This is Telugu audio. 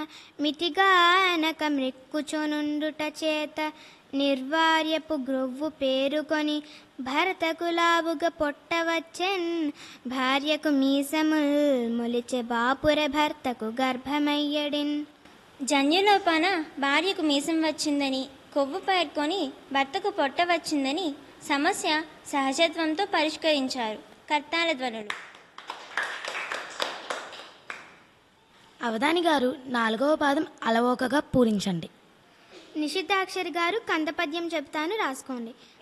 మితిగానక మృక్కుచునుండుట చేత నిర్వార్యపు గ్రొవ్వు పేరుకొని భరతకు లావుగా పొట్టవచ్చెన్ భార్యకు మీసముల్ మొలిచె బాపుర భర్తకు గర్భమయ్యడిన్ జన్యులోపాన భార్యకు మీసం వచ్చిందని కొవ్వు పేర్కొని భర్తకు పొట్ట వచ్చిందని సమస్య సహజత్వంతో పరిష్కరించారు కర్తాల ధ్వనులు అవధాని గారు నాలుగవ పాదం అలవోకగా పూరించండి నిషితాక్షరి గారు కందపద్యం చెప్తాను రాసుకోండి